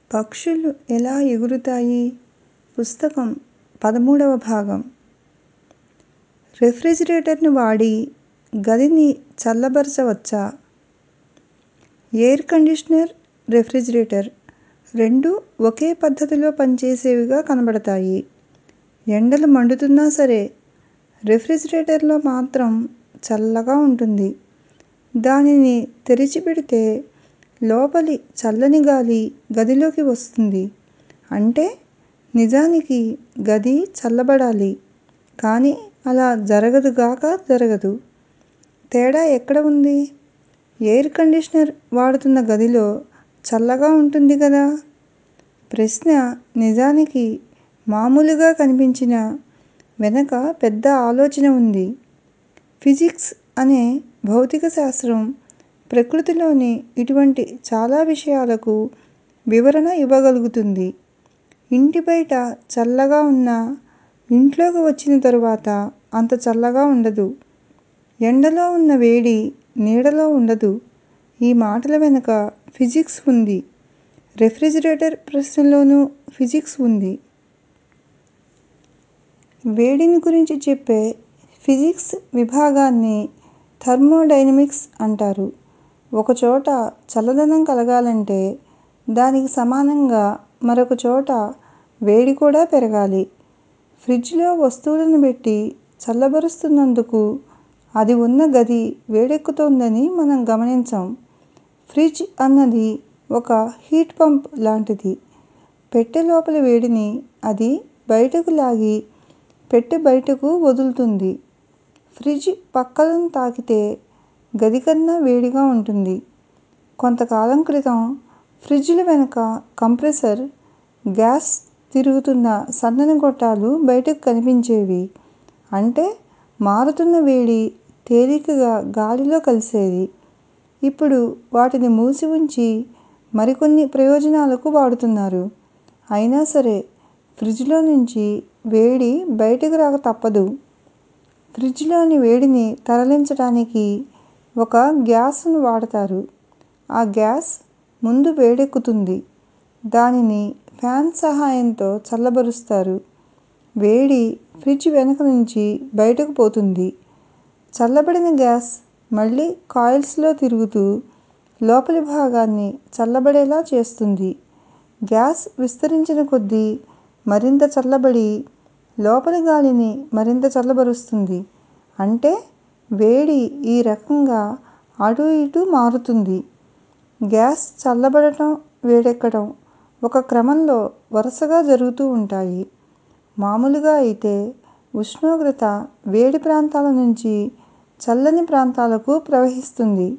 పక్షులు ఎలా ఎగురుతాయి పుస్తకం పదమూడవ భాగం రిఫ్రిజిరేటర్ను వాడి గదిని చల్లబరచవచ్చా ఎయిర్ కండిషనర్ రిఫ్రిజిరేటర్ రెండూ ఒకే పద్ధతిలో పనిచేసేవిగా కనబడతాయి ఎండలు మండుతున్నా సరే రిఫ్రిజిరేటర్లో మాత్రం చల్లగా ఉంటుంది దానిని తెరిచిపెడితే లోపలి చల్లని గాలి గదిలోకి వస్తుంది అంటే నిజానికి గది చల్లబడాలి కానీ అలా జరగదు గాక జరగదు తేడా ఎక్కడ ఉంది ఎయిర్ కండిషనర్ వాడుతున్న గదిలో చల్లగా ఉంటుంది గదా ప్రశ్న నిజానికి మామూలుగా కనిపించినా వెనక పెద్ద ఆలోచన ఉంది ఫిజిక్స్ అనే భౌతిక శాస్త్రం ప్రకృతిలోని ఇటువంటి చాలా విషయాలకు వివరణ ఇవ్వగలుగుతుంది ఇంటి బయట చల్లగా ఉన్నా ఇంట్లోకి వచ్చిన తరువాత అంత చల్లగా ఉండదు ఎండలో ఉన్న వేడి నీడలో ఉండదు ఈ మాటల వెనుక ఫిజిక్స్ ఉంది రిఫ్రిజిరేటర్ ప్రశ్నలోనూ ఫిజిక్స్ ఉంది వేడిని గురించి చెప్పే ఫిజిక్స్ విభాగాన్ని థర్మోడైనమిక్స్ అంటారు ఒకచోట చల్లదనం కలగాలంటే దానికి సమానంగా మరొక చోట వేడి కూడా పెరగాలి ఫ్రిడ్జ్లో వస్తువులను పెట్టి చల్లబరుస్తున్నందుకు అది ఉన్న గది వేడెక్కుతోందని మనం గమనించం ఫ్రిడ్జ్ అన్నది ఒక హీట్ పంప్ లాంటిది పెట్టె లోపలి వేడిని అది బయటకు లాగి పెట్టె బయటకు వదులుతుంది ఫ్రిడ్జ్ పక్కలను తాకితే గది కన్నా వేడిగా ఉంటుంది కొంతకాలం క్రితం ఫ్రిడ్జ్ల వెనుక కంప్రెసర్ గ్యాస్ తిరుగుతున్న సన్నని గొట్టాలు బయటకు కనిపించేవి అంటే మారుతున్న వేడి తేలికగా గాలిలో కలిసేది ఇప్పుడు వాటిని మూసి ఉంచి మరికొన్ని ప్రయోజనాలకు వాడుతున్నారు అయినా సరే ఫ్రిడ్జ్లో నుంచి వేడి బయటకు రాక తప్పదు ఫ్రిడ్జ్లోని వేడిని తరలించడానికి ఒక గ్యాస్ను వాడతారు ఆ గ్యాస్ ముందు వేడెక్కుతుంది దానిని ఫ్యాన్ సహాయంతో చల్లబరుస్తారు వేడి ఫ్రిడ్జ్ వెనుక నుంచి బయటకు పోతుంది చల్లబడిన గ్యాస్ మళ్ళీ కాయిల్స్లో తిరుగుతూ లోపలి భాగాన్ని చల్లబడేలా చేస్తుంది గ్యాస్ విస్తరించిన కొద్దీ మరింత చల్లబడి లోపలి గాలిని మరింత చల్లబరుస్తుంది అంటే వేడి ఈ రకంగా అటూ ఇటూ మారుతుంది గ్యాస్ చల్లబడటం వేడెక్కడం ఒక క్రమంలో వరుసగా జరుగుతూ ఉంటాయి మామూలుగా అయితే ఉష్ణోగ్రత వేడి ప్రాంతాల నుంచి చల్లని ప్రాంతాలకు ప్రవహిస్తుంది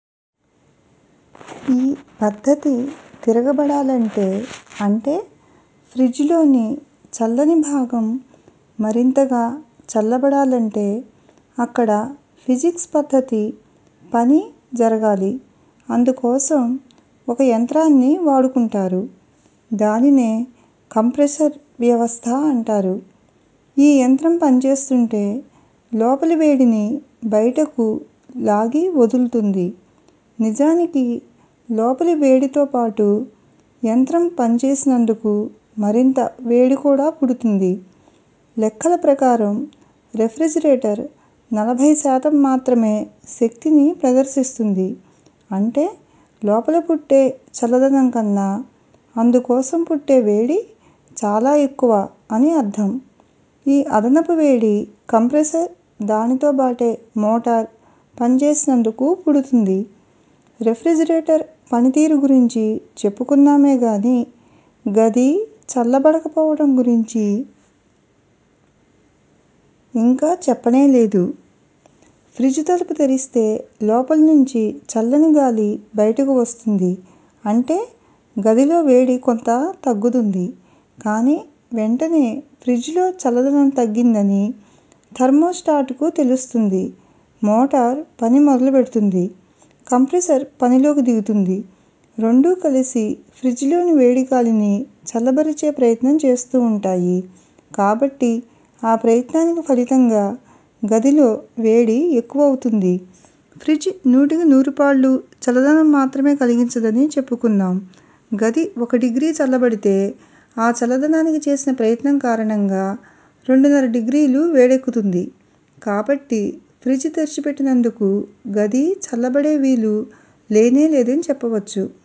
ఈ పద్ధతి తిరగబడాలంటే అంటే ఫ్రిడ్జ్లోని చల్లని భాగం మరింతగా చల్లబడాలంటే అక్కడ ఫిజిక్స్ పద్ధతి పని జరగాలి అందుకోసం ఒక యంత్రాన్ని వాడుకుంటారు దానినే కంప్రెసర్ వ్యవస్థ అంటారు ఈ యంత్రం పనిచేస్తుంటే లోపలి వేడిని బయటకు లాగి వదులుతుంది నిజానికి లోపలి వేడితో పాటు యంత్రం పనిచేసినందుకు మరింత వేడి కూడా పుడుతుంది లెక్కల ప్రకారం రిఫ్రిజిరేటర్ నలభై శాతం మాత్రమే శక్తిని ప్రదర్శిస్తుంది అంటే లోపల పుట్టే చల్లదనం కన్నా అందుకోసం పుట్టే వేడి చాలా ఎక్కువ అని అర్థం ఈ అదనపు వేడి కంప్రెసర్ దానితో బాటే మోటార్ పనిచేసినందుకు పుడుతుంది రిఫ్రిజిరేటర్ పనితీరు గురించి చెప్పుకున్నామే గానీ గది చల్లబడకపోవడం గురించి ఇంకా చెప్పనే లేదు ఫ్రిడ్జ్ తలుపు తెరిస్తే లోపలి నుంచి చల్లని గాలి బయటకు వస్తుంది అంటే గదిలో వేడి కొంత తగ్గుతుంది కానీ వెంటనే ఫ్రిడ్జ్లో చల్లదనం తగ్గిందని థర్మోస్టాట్కు తెలుస్తుంది మోటార్ పని మొదలుపెడుతుంది కంప్రెసర్ పనిలోకి దిగుతుంది రెండూ కలిసి ఫ్రిడ్జ్లోని వేడి గాలిని చల్లబరిచే ప్రయత్నం చేస్తూ ఉంటాయి కాబట్టి ఆ ప్రయత్నానికి ఫలితంగా గదిలో వేడి ఎక్కువవుతుంది ఫ్రిడ్జ్ నూటికి నూరు పాళ్ళు చల్లదనం మాత్రమే కలిగించదని చెప్పుకున్నాం గది ఒక డిగ్రీ చల్లబడితే ఆ చల్లదనానికి చేసిన ప్రయత్నం కారణంగా రెండున్నర డిగ్రీలు వేడెక్కుతుంది కాబట్టి ఫ్రిడ్జ్ తెరిచిపెట్టినందుకు గది చల్లబడే వీలు లేనే లేదని చెప్పవచ్చు